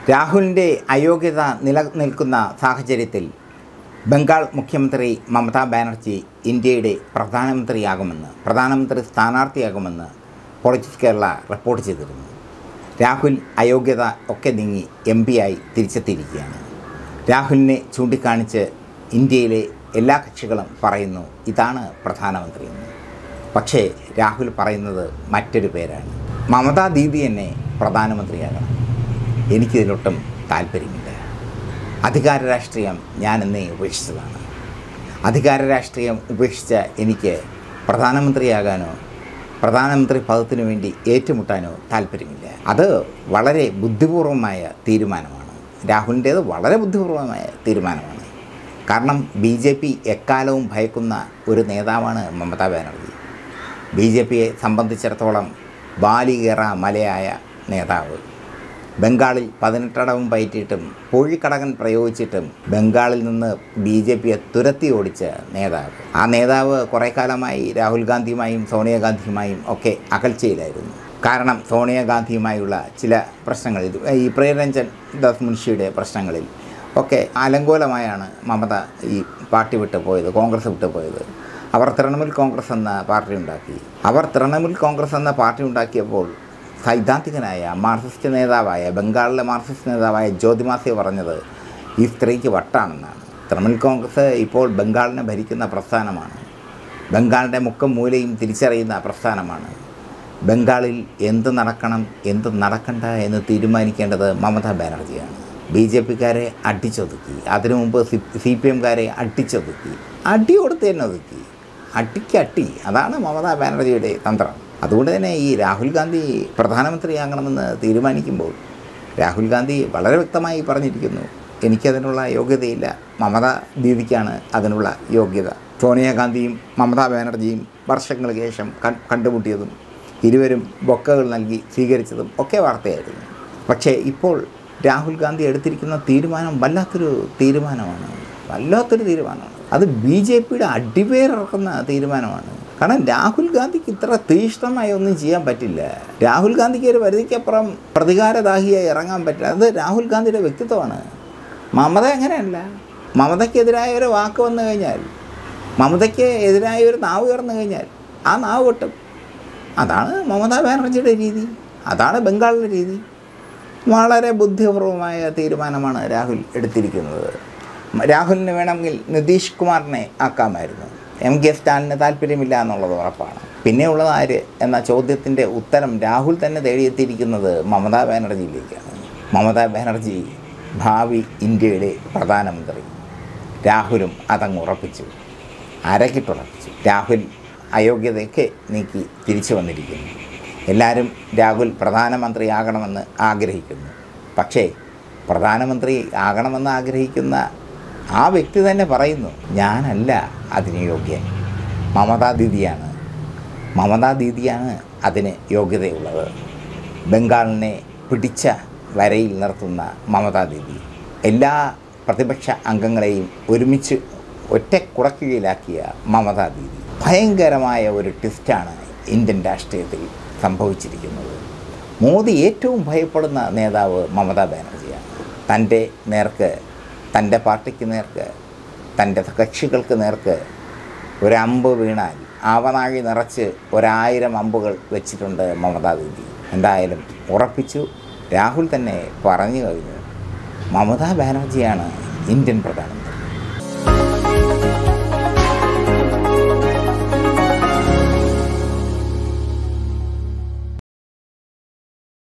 രാഹുലിൻ്റെ അയോഗ്യത നിലനിൽക്കുന്ന സാഹചര്യത്തിൽ ബംഗാൾ മുഖ്യമന്ത്രി മമതാ ബാനർജി ഇന്ത്യയുടെ പ്രധാനമന്ത്രിയാകുമെന്ന് പ്രധാനമന്ത്രി സ്ഥാനാർത്ഥിയാകുമെന്ന് പൊളിറ്റിക്സ് കേരള റിപ്പോർട്ട് ചെയ്തിരുന്നു രാഹുൽ അയോഗ്യത ഒക്കെ നീങ്ങി എം ആയി തിരിച്ചെത്തിയിരിക്കുകയാണ് രാഹുലിനെ ചൂണ്ടിക്കാണിച്ച് ഇന്ത്യയിലെ എല്ലാ കക്ഷികളും പറയുന്നു ഇതാണ് പ്രധാനമന്ത്രിയെന്ന് പക്ഷേ രാഹുൽ പറയുന്നത് മറ്റൊരു പേരാണ് മമതാ ദീദി എന്നെ പ്രധാനമന്ത്രിയാകണം എനിക്കിതിലൊട്ടും താല്പര്യമില്ല അധികാര രാഷ്ട്രീയം ഞാൻ എന്നേ ഉപേക്ഷിച്ചതാണ് അധികാര രാഷ്ട്രീയം ഉപേക്ഷിച്ച എനിക്ക് പ്രധാനമന്ത്രിയാകാനോ പ്രധാനമന്ത്രി പദത്തിനു വേണ്ടി ഏറ്റുമുട്ടാനോ താല്പര്യമില്ല അത് വളരെ ബുദ്ധിപൂർവമായ തീരുമാനമാണ് രാഹുലിൻ്റേത് വളരെ ബുദ്ധിപൂർവമായ തീരുമാനമാണ് കാരണം ബി ജെ പി എക്കാലവും ഭയക്കുന്ന ഒരു നേതാവാണ് മമതാ ബാനർജി ബി ജെ പിയെ സംബന്ധിച്ചിടത്തോളം ബാലികേറ മലയായ നേതാവ് ബംഗാളിൽ പതിനെട്ടടവും പയറ്റിയിട്ടും പൂഴിക്കടകൻ പ്രയോഗിച്ചിട്ടും ബംഗാളിൽ നിന്ന് ബി ജെ പിയെ തുരത്തി ഓടിച്ച നേതാവ് ആ നേതാവ് കുറേ കാലമായി രാഹുൽ ഗാന്ധിയുമായും സോണിയാഗാന്ധിയുമായും ഒക്കെ അകൽച്ചയിലായിരുന്നു കാരണം സോണിയാഗാന്ധിയുമായുള്ള ചില പ്രശ്നങ്ങളിൽ ഈ പ്രിയരഞ്ജൻ ദാസ് മുൻഷിയുടെ പ്രശ്നങ്ങളിൽ ഒക്കെ അലങ്കോലമായാണ് മമത ഈ പാർട്ടി വിട്ടു പോയത് കോൺഗ്രസ് വിട്ടു പോയത് അവർ തൃണമൂൽ കോൺഗ്രസ് എന്ന പാർട്ടി ഉണ്ടാക്കി അവർ തൃണമൂൽ കോൺഗ്രസ് എന്ന പാർട്ടി ഉണ്ടാക്കിയപ്പോൾ സൈദ്ധാന്തികനായ മാർക്സിസ്റ്റ് നേതാവായ ബംഗാളിലെ മാർക്സിസ്റ്റ് നേതാവായ ജ്യോതിമാസിയ പറഞ്ഞത് ഈ സ്ത്രീക്ക് വട്ടാണെന്നാണ് തൃണമൂൽ കോൺഗ്രസ് ഇപ്പോൾ ബംഗാളിനെ ഭരിക്കുന്ന പ്രസ്ഥാനമാണ് ബംഗാളിൻ്റെ മുക്കം മൂലയും തിരിച്ചറിയുന്ന പ്രസ്ഥാനമാണ് ബംഗാളിൽ എന്ത് നടക്കണം എന്ത് നടക്കണ്ട എന്ന് തീരുമാനിക്കേണ്ടത് മമതാ ബാനർജിയാണ് ബി ജെ പിക്കാരെ അടിച്ചൊതുക്കി അതിനു മുമ്പ് സി സി പി എംകാരെ അടിച്ചൊതുക്കി അടി കൊടുത്ത് തന്നെ ഒതുക്കി അട്ടിക്ക് അട്ടി അതാണ് മമതാ ബാനർജിയുടെ തന്ത്രം അതുകൊണ്ട് തന്നെ ഈ രാഹുൽ ഗാന്ധി പ്രധാനമന്ത്രിയാകണമെന്ന് തീരുമാനിക്കുമ്പോൾ രാഹുൽ ഗാന്ധി വളരെ വ്യക്തമായി പറഞ്ഞിരിക്കുന്നു എനിക്കതിനുള്ള യോഗ്യതയില്ല മമതാ ദീദിക്കാണ് അതിനുള്ള യോഗ്യത സോണിയാഗാന്ധിയും മമതാ ബാനർജിയും വർഷങ്ങൾക്ക് ശേഷം കൺ- കണ്ടുമുട്ടിയതും ഇരുവരും ബൊക്കകൾ നൽകി സ്വീകരിച്ചതും ഒക്കെ വാർത്തയായിരുന്നു പക്ഷേ ഇപ്പോൾ രാഹുൽ ഗാന്ധി എടുത്തിരിക്കുന്ന തീരുമാനം വല്ലാത്തൊരു തീരുമാനമാണ് വല്ലാത്തൊരു തീരുമാനമാണ് അത് ബി ജെ പിയുടെ അടിവേറിറക്കുന്ന തീരുമാനമാണ് കാരണം രാഹുൽ ഗാന്ധിക്ക് ഇത്ര തീഷ്ണമായി ഒന്നും ചെയ്യാൻ പറ്റില്ല രാഹുൽ ഗാന്ധിക്ക് ഒരു പരിധിക്കപ്പുറം പ്രതികാരദാഹിയായി ഇറങ്ങാൻ പറ്റില്ല അത് രാഹുൽ ഗാന്ധിയുടെ വ്യക്തിത്വമാണ് മമത അങ്ങനെയല്ല മമതയ്ക്കെതിരായ ഒരു വാക്ക് വന്നു കഴിഞ്ഞാൽ മമതയ്ക്ക് എതിരായ ഒരു നാവ് ഉയർന്നു കഴിഞ്ഞാൽ ആ നാവ് പൊട്ടും അതാണ് മമതാ ബാനർജിയുടെ രീതി അതാണ് ബംഗാളിലെ രീതി വളരെ ബുദ്ധിപൂർവമായ തീരുമാനമാണ് രാഹുൽ എടുത്തിരിക്കുന്നത് രാഹുലിന് വേണമെങ്കിൽ നിതീഷ് കുമാറിനെ ആക്കാമായിരുന്നു എം കെ സ്റ്റാലിന് താല്പര്യമില്ല എന്നുള്ളത് ഉറപ്പാണ് പിന്നെ ഉള്ളത് ആര് എന്ന ചോദ്യത്തിൻ്റെ ഉത്തരം രാഹുൽ തന്നെ തേടിയെത്തിയിരിക്കുന്നത് മമതാ ബാനർജിയിലേക്കാണ് മമതാ ബാനർജി ഭാവി ഇന്ത്യയുടെ പ്രധാനമന്ത്രി രാഹുലും അതങ്ങ് ഉറപ്പിച്ചു അരക്കിട്ടുറപ്പിച്ചു രാഹുൽ അയോഗ്യതയൊക്കെ നീക്കി തിരിച്ചു വന്നിരിക്കുന്നു എല്ലാവരും രാഹുൽ പ്രധാനമന്ത്രിയാകണമെന്ന് ആഗ്രഹിക്കുന്നു പക്ഷേ പ്രധാനമന്ത്രി ആകണമെന്ന് ആഗ്രഹിക്കുന്ന ആ വ്യക്തി തന്നെ പറയുന്നു ഞാനല്ല അതിന് യോഗ്യൻ മമതാ ദീദിയാണ് മമതാ ദീദിയാണ് അതിന് യോഗ്യതയുള്ളത് ബംഗാളിനെ പിടിച്ച വരയിൽ നിർത്തുന്ന മമതാ ദീദി എല്ലാ പ്രതിപക്ഷ അംഗങ്ങളെയും ഒരുമിച്ച് ഒറ്റ കുടക്കീഴിലാക്കിയ മമതാ ദീദി ഭയങ്കരമായ ഒരു ട്വിസ്റ്റാണ് ഇന്ത്യൻ രാഷ്ട്രീയത്തിൽ സംഭവിച്ചിരിക്കുന്നത് മോദി ഏറ്റവും ഭയപ്പെടുന്ന നേതാവ് മമതാ ബാനർജിയാണ് തൻ്റെ നേർക്ക് തൻ്റെ പാർട്ടിക്ക് നേർക്ക് തൻ്റെ കക്ഷികൾക്ക് നേർക്ക് ഒരു അമ്പ് വീണാൽ ആവനാഴി നിറച്ച് ഒരായിരം അമ്പുകൾ വെച്ചിട്ടുണ്ട് മമതാ ദീദി എന്തായാലും ഉറപ്പിച്ചു രാഹുൽ തന്നെ പറഞ്ഞു കഴിഞ്ഞു മമതാ ബാനർജിയാണ് ഇന്ത്യൻ പ്രധാനമന്ത്രി